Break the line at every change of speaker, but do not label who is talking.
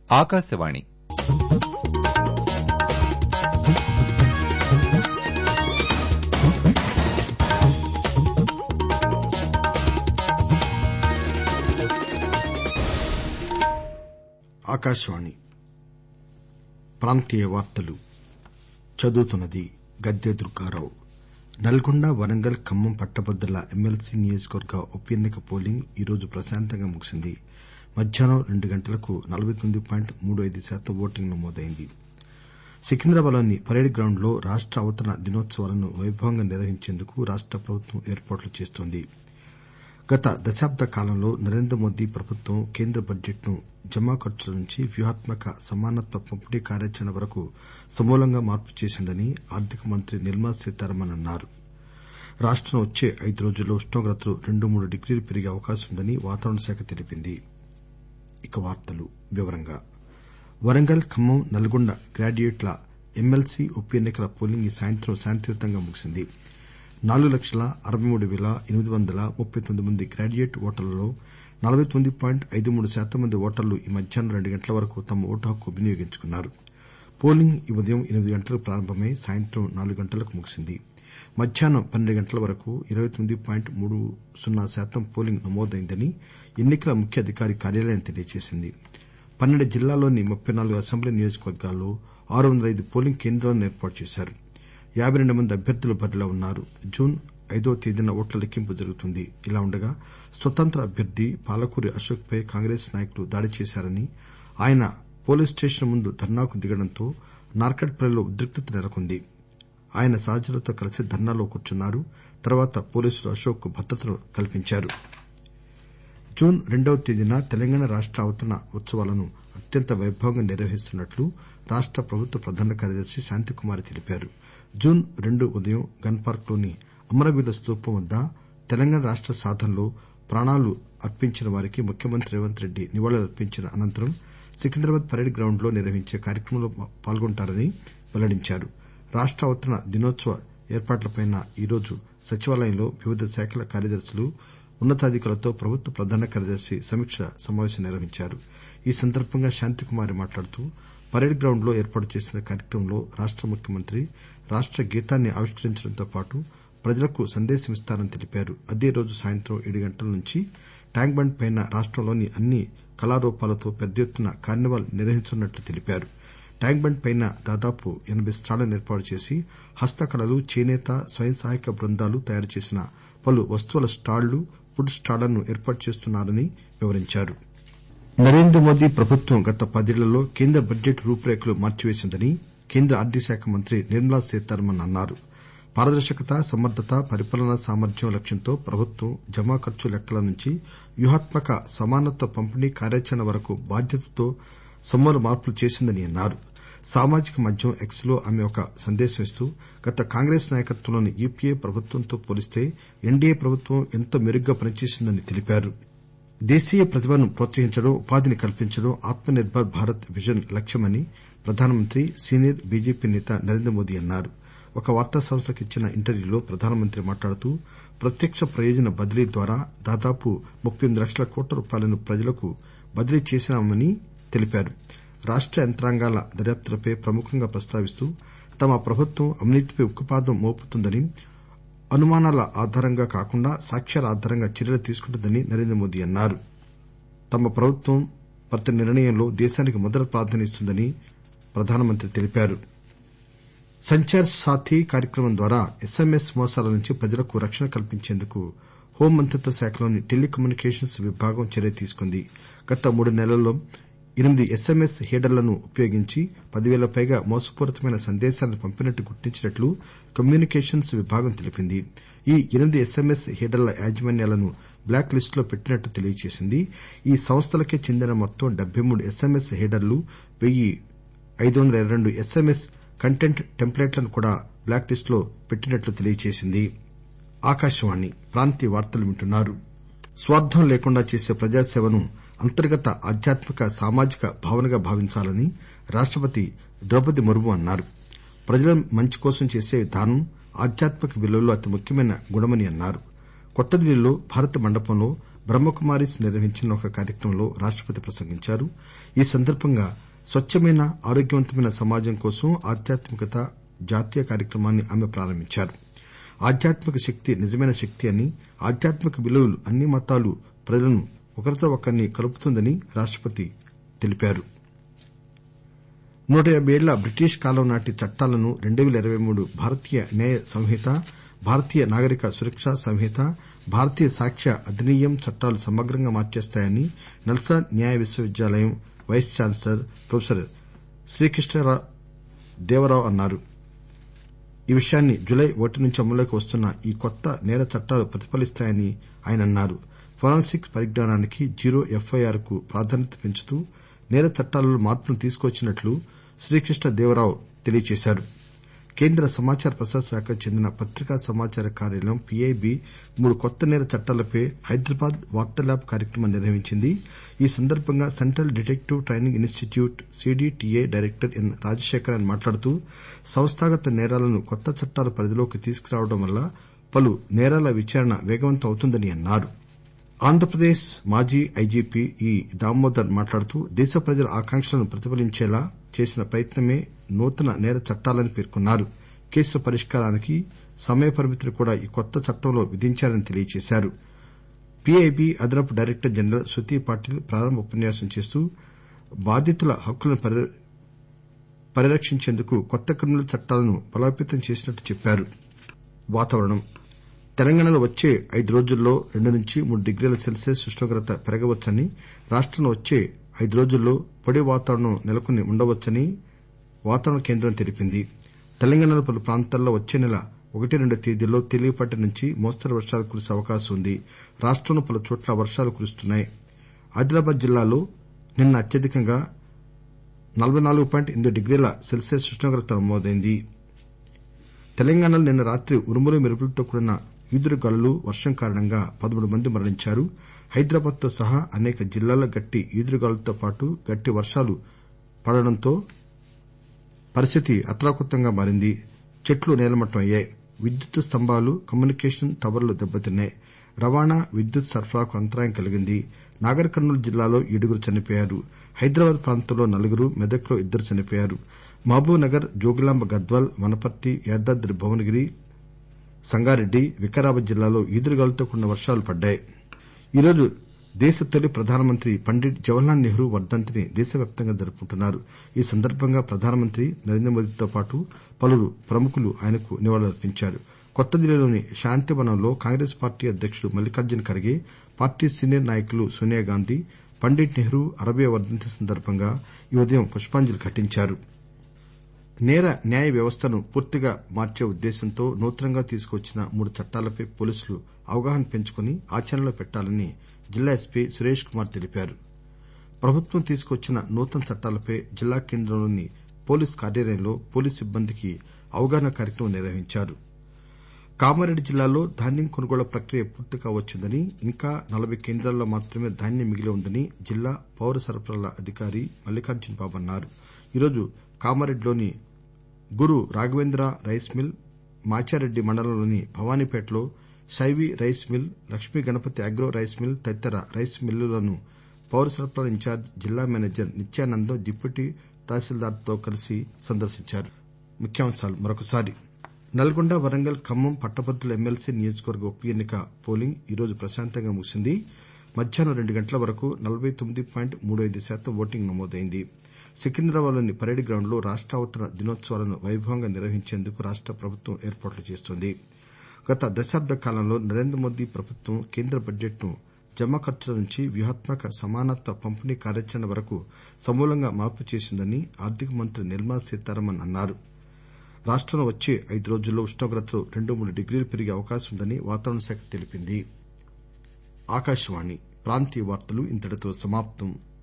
ఆకాశవాణి
ఆకాశవాణి ప్రాంతీయ వార్తలు చదువుతున్నది గద్దె దుర్గారావు నల్గొండ వరంగల్ ఖమ్మం పట్టభద్రుల ఎమ్మెల్సీ నియోజకవర్గ ఉప ఎన్నిక పోలింగ్ ఈరోజు ప్రశాంతంగా ముగిసింది మధ్యాహ్నం రెండు గంటలకు నలబై తొమ్మిది పాయింట్ మూడు ఐదు శాతం ఓటింగ్ నమోదైంది సికింద్రాబాద్లోని పరేడ్ గ్రౌండ్లో రాష్ట అవతరణ దినోత్సవాలను వైభవంగా నిర్వహించేందుకు రాష్ట ప్రభుత్వం ఏర్పాట్లు చేస్తోంది గత దశాబ్ద కాలంలో నరేంద్ర మోదీ ప్రభుత్వం కేంద్ర బడ్జెట్ను జమా ఖర్చుల నుంచి వ్యూహాత్మక సమానత్వ పంపిణీ కార్యాచరణ వరకు సమూలంగా మార్పు చేసిందని ఆర్థిక మంత్రి నిర్మలా సీతారామన్ అన్నారు రాష్టంలో వచ్చే ఐదు రోజుల్లో ఉష్ణోగ్రతలు రెండు మూడు డిగ్రీలు పెరిగే అవకాశం ఉందని వాతావరణ శాఖ తెలిపింది వరంగల్ ఖమ్మం నల్గొండ గ్రాడ్యుయేట్ల ఎమ్మెల్సీ ఉప ఎన్నికల పోలింగ్ ఈ సాయంత్రం శాంతియుతంగా ముగిసింది నాలుగు లక్షల అరవై మూడు పేల ఎనిమిది వందల ముప్పై తొమ్మిది మంది గ్రాడ్యుయేట్ ఓటర్లలో నలబై తొమ్మిది పాయింట్ ఐదు మూడు శాతం మంది ఓటర్లు ఈ మధ్యాహ్నం రెండు గంటల వరకు తమ ఓటు హక్కు వినియోగించుకున్నారు పోలింగ్ ఈ ఉదయం ఎనిమిది గంటలకు ప్రారంభమై సాయంత్రం నాలుగు గంటలకు ముగిసింది మధ్యాహ్నం పన్నెండు గంటల వరకు ఇరవై తొమ్మిది పాయింట్ మూడు సున్నా శాతం పోలింగ్ నమోదైందని ఎన్నికల ముఖ్య అధికారి కార్యాలయం తెలియజేసింది పన్నెండు జిల్లాల్లోని ముప్పై నాలుగు అసెంబ్లీ నియోజకవర్గాల్లో ఆరు వందల ఐదు పోలింగ్ కేంద్రాలను ఏర్పాటు చేశారు యాబై రెండు మంది అభ్యర్థులు బరిలో ఉన్నారు జూన్ ఐదవ తేదీన ఓట్ల లెక్కింపు జరుగుతుంది ఇలా ఉండగా స్వతంత్ర అభ్యర్థి పాలకూరి అశోక్ పై కాంగ్రెస్ నాయకులు దాడి చేశారని ఆయన పోలీస్ స్టేషన్ ముందు ధర్నాకు దిగడంతో నార్కట్పల్లిలో ఉద్రిక్తత నెలకొంది ఆయన సహచరులతో కలిసి ధర్నాలో కూర్చున్నారు తర్వాత పోలీసులు అశోక్ కు భద్రతను కల్పించారు జూన్ రెండవ తేదీన తెలంగాణ రాష్ట అవతరణ ఉత్సవాలను అత్యంత వైభవంగా నిర్వహిస్తున్నట్లు రాష్ట ప్రభుత్వ ప్రధాన కార్యదర్శి శాంతికుమారి తెలిపారు జూన్ రెండు ఉదయం గన్ పార్క్ లోని అమరవీరుల స్తూపం వద్ద తెలంగాణ రాష్ట సాధనలో ప్రాణాలు అర్పించిన వారికి ముఖ్యమంత్రి రేవంత్ రెడ్డి నివాళులర్పించిన అనంతరం సికింద్రాబాద్ పరేడ్ గ్రౌండ్ లో నిర్వహించే కార్యక్రమంలో పాల్గొంటారని వెల్లడించారు రాష్ట అవతరణ దినోత్సవ ఏర్పాట్లపై ఈరోజు సచివాలయంలో వివిధ శాఖల కార్యదర్శులు ఉన్న తాధికారులతో ప్రభుత్వ ప్రధాన కార్యదర్శి సమీకా సమాపేశం నిర్వహించారు ఈ సందర్బంగా శాంతికుమారి మాట్లాడుతూ పరేడ్ గ్రౌండ్ లో ఏర్పాటు చేసిన కార్యక్రమంలో రాష్ట ముఖ్యమంత్రి రాష్ట గీతాన్ని ఆవిష్కరించడంతో పాటు ప్రజలకు సందేశమిస్తారని తెలిపారు అదే రోజు సాయంత్రం ఏడు గంటల నుంచి ట్యాంక్ బండ్ పై రాష్టంలోని అన్ని కళారూపాలతో పెద్ద ఎత్తున కార్నివాల్ నిర్వహించనున్నట్లు తెలిపారు ట్యాంక్ బండ్ పై దాదాపు ఎనబై స్టాళ్లను ఏర్పాటు చేసి హస్తకళలు చేసేత స్వయం సహాయక బృందాలు తయారు చేసిన పలు వస్తువుల స్టాళ్లు ఫుడ్ స్టాళ్లను ఏర్పాటు చేస్తున్నారని వివరించారు నరేంద్ర మోదీ ప్రభుత్వం గత పదేళ్లలో కేంద్ర బడ్జెట్ రూపురేఖలు మార్చివేసిందని కేంద్ర ఆర్థిక శాఖ మంత్రి నిర్మలా సీతారామన్ అన్నారు పారదర్శకత సమర్దత పరిపాలనా సామర్ద్యం లక్ష్యంతో ప్రభుత్వం జమా ఖర్చు లెక్కల నుంచి వ్యూహాత్మక సమానత్వ పంపిణీ కార్యాచరణ వరకు బాధ్యతతో సమూల మార్పులు చేసిందని అన్నారు సామాజిక మాధ్యమం ఎక్స్ లో ఆమె ఒక సందేశం ఇస్తూ గత కాంగ్రెస్ నాయకత్వంలోని యూపీఏ ప్రభుత్వంతో పోలిస్తే ఎన్డీఏ ప్రభుత్వం ఎంతో మెరుగ్గా పనిచేసిందని తెలిపారు దేశీయ ప్రతిభను ప్రోత్సహించడం ఉపాధిని కల్పించడం ఆత్మ నిర్బర్ భారత్ విజన్ లక్ష్యమని ప్రధానమంత్రి సీనియర్ బీజేపీ నేత నరేంద్ర మోదీ అన్నారు ఒక వార్తా సంస్థకు ఇచ్చిన ఇంటర్వ్యూలో ప్రధానమంత్రి మాట్లాడుతూ ప్రత్యక్ష ప్రయోజన బదిలీ ద్వారా దాదాపు ముప్పై ఎనిమిది లక్షల కోట్ల రూపాయలను ప్రజలకు బదిలీ చేశామని తెలిపారు రాష్ట యంత్రాంగాల దర్యాప్తులపై ప్రముఖంగా ప్రస్తావిస్తూ తమ ప్రభుత్వం అవినీతిపై ఉక్కుపాదం మోపుతుందని అనుమానాల ఆధారంగా కాకుండా సాక్ష్యాల ఆధారంగా చర్యలు తీసుకుంటుందని నరేంద్ర మోదీ అన్నారు తమ ప్రభుత్వం ప్రతి నిర్ణయంలో దేశానికి మొదట ప్రాధాన్యత ఇస్తుందని ప్రధానమంత్రి తెలిపారు సంచార్ సాథీ కార్యక్రమం ద్వారా ఎస్ఎంఎస్ మోసాల నుంచి ప్రజలకు రక్షణ కల్పించేందుకు హోం మంత్రిత్వ శాఖలోని టెలికమ్యూనికేషన్స్ విభాగం చర్య తీసుకుంది గత మూడు నెలల్లో ఎనిమిది ఎస్ఎంఎస్ హీడర్లను ఉపయోగించి పదివేలకు పైగా మోసపూరితమైన సందేశాలను పంపినట్లు గుర్తించినట్లు కమ్యూనికేషన్స్ విభాగం తెలిపింది ఈ ఎనిమిది ఎస్ఎంఎస్ హీడర్ల యాజమాన్యాలను బ్లాక్ లిస్టులో పెట్టినట్లు తెలియజేసింది ఈ సంస్థలకే చెందిన మొత్తం డెబ్బై మూడు ఎస్ఎంఎస్ హీడర్లు వెయ్యి ఐదు వందల ఇరవై రెండు ఎస్ఎంఎస్ కంటెంట్ టెంప్లేట్లను కూడా బ్లాక్ లిస్టులో పెట్టినట్లు తెలియజేసింది స్వార్థం లేకుండా చేసే ప్రజాసేవను అంతర్గత ఆధ్యాత్మిక సామాజిక భావనగా భావించాలని రాష్టపతి ద్రౌపది ముర్ము అన్నారు ప్రజల మంచి కోసం చేసే దానం ఆధ్యాత్మిక విలువల్లో అతి ముఖ్యమైన గుణమని అన్నారు కొత్త ఢిల్లీలో భారత మండపంలో బ్రహ్మకుమారీస్ నిర్వహించిన ఒక కార్యక్రమంలో రాష్టపతి ప్రసంగించారు ఈ సందర్బంగా స్వచ్చమైన ఆరోగ్యవంతమైన సమాజం కోసం ఆధ్యాత్మికత జాతీయ కార్యక్రమాన్ని ఆమె ప్రారంభించారు ఆధ్యాత్మిక శక్తి నిజమైన శక్తి అని ఆధ్యాత్మిక విలువలు అన్ని మతాలు ప్రజలను ఒకరితో ఒకరిని కలుపుతుందని రాష్టపతి తెలిపారు నూట యాబై ఏళ్ల బ్రిటిష్ కాలం నాటి చట్టాలను రెండు పేల ఇరవై మూడు భారతీయ న్యాయ సంహిత భారతీయ నాగరిక సురక్షా సంహిత భారతీయ సాక్ష్య అధినియం చట్టాలు సమగ్రంగా మార్చేస్తాయని నల్సార్ న్యాయ విశ్వవిద్యాలయం vice chancellor professor Srikrishna Devarao అన్నారు ఈ విషయాన్ని జులై ఒకటి నుంచి అమల్లోకి వస్తున్న ఈ కొత్త నేర చట్టాలు ప్రతిఫలిస్తాయని ఆయన అన్నారు ఫోరెన్సిక్ పరిజ్ఞానానికి జీరో ఎఫ్ఐఆర్ కు ప్రాధాన్యత పెంచుతూ నేర చట్టాలలో మార్పులను తీసుకువచ్చినట్లు శ్రీకృష్ణ దేవరావు తెలియజేశారు కేంద్ర సమాచార ప్రసార శాఖకు చెందిన పత్రికా సమాచార కార్యాలయం పీఐబీ మూడు కొత్త నేర చట్టాలపై హైదరాబాద్ వార్తా ల్యాబ్ కార్యక్రమం నిర్వహించింది ఈ సందర్బంగా central detective training institute CDTA director N Rajasekharan మాట్లాడుతూ సంస్థాగత నేరాలను కొత్త చట్టాల పరిధిలోకి తీసుకురావడం వల్ల పలు నేరాల విచారణ వేగవంతం అవుతుందని అన్నారు ఆంధ్రప్రదేశ్ మాజీ ఐజీపీ ఈ దామోదర్ మాట్లాడుతూ దేశ ప్రజల ఆకాంక్షలను ప్రతిఫలించేలా చేసిన ప్రయత్నమే నూతన నేర చట్టాలని పేర్కొన్నారు కేసుల పరిష్కారానికి సమయ పరిమితిని కూడా ఈ కొత్త చట్టంలో విధించారని తెలియజేశారు పీఐబీ అదనపు డైరెక్టర్ జనరల్ శృతి పాటిల్ ప్రారంభ ఉపన్యాసం చేస్తూ బాధితుల హక్కులను పరిరక్షించేందుకు కొత్త క్రిమినల్ చట్టాలను బలోపేతం చేసినట్లు చెప్పారు వాతావరణం తెలంగాణలో వచ్చే ఐదు రోజుల్లో రెండు నుంచి మూడు డిగ్రీల సెల్సియస్ ఉష్ణోగ్రత పెరగవచ్చని రాష్టంలో వచ్చే ఐదు రోజుల్లో పొడి వాతావరణం నెలకొని ఉండవచ్చని వాతావరణ కేంద్రం తెలిపింది తెలంగాణలో పలు ప్రాంతాల్లో వచ్చే నెల ఒకటి రెండు తేదీల్లో తేలికపాటి నుంచి మోస్తరు వర్షాలు కురిసే అవకాశం ఉంది రాష్టంలో పలుచోట్ల వర్షాలు కురుస్తున్నాయి ఆదిలాబాద్ జిల్లాలో నిన్న అత్యధికంగా నలబై నాలుగు పాయింట్ ఎనిమిది డిగ్రీల సెల్సియస్ ఉష్ణోగ్రత నమోదైంది తెలంగాణలో నిన్న రాత్రి ఉరుములు మెరుపులతో కూడిన ఈదురుగాలులు వర్షం కారణంగా పదమూడు మంది మరణించారు హైదరాబాద్ తో సహా అనేక జిల్లాల్లో గట్టి ఈదురుగాలులతో పాటు గట్టి వర్షాలు పడడంతో పరిస్థితి అతలాకుతలంగా మారింది చెట్లు నేలమట్టం అయ్యాయి విద్యుత్ స్తంభాలు కమ్యూనికేషన్ టవర్లు దెబ్బతిన్నాయి రవాణా విద్యుత్ సరఫరాకు అంతరాయం కలిగింది నాగర్ కర్నూలు జిల్లాలో ఏడుగురు చనిపోయారు హైదరాబాద్ ప్రాంతంలో నలుగురు మెదక్లో ఇద్దరు చనిపోయారు మహబూబ్ నగర్ జోగులాంబ గద్వాల్ వనపర్తి యాదాద్రి భువనగిరి సంగారెడ్డి వికారాబాద్ జిల్లాలో ఈదురుగాలులతో కూడిన వర్షాలు పడ్డాయి ఈరోజు దేశ తొలి ప్రధానమంత్రి పండిట్ జవహర్లాల్ నెహ్రూ వర్దంతిని దేశవ్యాప్తంగా జరుపుకుంటున్నారు ఈ సందర్బంగా ప్రధానమంత్రి నరేంద్రమోదీతో పాటు పలువురు ప్రముఖులు ఆయనకు నివాళులర్పించారు కొత్తదిల్లీలోని శాంతివనంలో కాంగ్రెస్ పార్టీ అధ్యకుడు మల్లికార్జున ఖర్గే పార్టీ సీనియర్ నాయకులు సోనియాగాంధీ పండిట్ నెహ్రూ అరవయ్య వర్దంతి సందర్బంగా ఈ ఉదయం పుష్పాంజలి ఘటించారు నేర న్యాయ వ్యవస్థను పూర్తిగా మార్చే ఉద్దేశంతో నూతనంగా తీసుకువచ్చిన మూడు చట్టాలపై పోలీసులు అవగాహన పెంచుకుని ఆచరణలో పెట్టాలని జిల్లా ఎస్పీ సురేష్ కుమార్ తెలిపారు ప్రభుత్వం తీసుకువచ్చిన నూతన చట్టాలపై జిల్లా కేంద్రంలోని పోలీస్ కార్యాలయంలో పోలీసు సిబ్బందికి అవగాహన కార్యక్రమం నిర్వహించారు కామారెడ్డి జిల్లాలో ధాన్యం కొనుగోళ్ల ప్రక్రియ పూర్తి కావచ్చిందని ఇంకా నలబై కేంద్రాల్లో మాత్రమే ధాన్యం మిగిలి ఉందని జిల్లా పౌర సరఫరాల అధికారి మల్లికార్జున బాబు అన్నారు ఈరోజు కామారెడ్డిలోని గురు రాఘవేంద్ర రైస్ మిల్ మాచారెడ్డి మండలంలోని భవానీపేటలో Shaivi rice mill Lakshmi Ganapathi agro rice mill తదితర రైస్ మిల్లులను పౌర సరఫరాల ఇన్ఛార్జి జిల్లా మేనేజర్ నిత్యానందం డిప్యూటీ తహసీల్దార్ తో కలిసి సందర్శించారు నల్గొండ వరంగల్ ఖమ్మం పట్టభద్రుల ఎమ్మెల్సీ నియోజకవర్గ ఉప ఎన్నిక పోలింగ్ ఈరోజు ప్రశాంతంగా ముగిసింది మధ్యాహ్నం రెండు గంటల వరకు నలబై తొమ్మిది పాయింట్ మూడు ఐదు శాతం ఓటింగ్ నమోదైంది సికింద్రాబాద్లోని పరేడ్ గ్రౌండ్లో రాష్టావతరణ దినోత్సవాలను వైభవంగా నిర్వహించేందుకు రాష్ట ప్రభుత్వం ఏర్పాట్లు చేస్తోంది గత దశాబ్ద కాలంలో నరేంద్రమోదీ ప్రభుత్వం కేంద్ర బడ్జెట్ను జమ ఖర్చుల నుంచి వ్యూహాత్మక సమానత్వ పంపిణీ కార్యాచరణ వరకు సమూలంగా మార్పు చేసిందని ఆర్థిక మంత్రి నిర్మలా సీతారామన్ అన్నారు రాష్టంలో వచ్చే ఐదు రోజుల్లో ఉష్ణోగ్రతలు రెండు మూడు డిగ్రీలు పెరిగే అవకాశం ఉందని వాతావరణ శాఖ తెలిపింది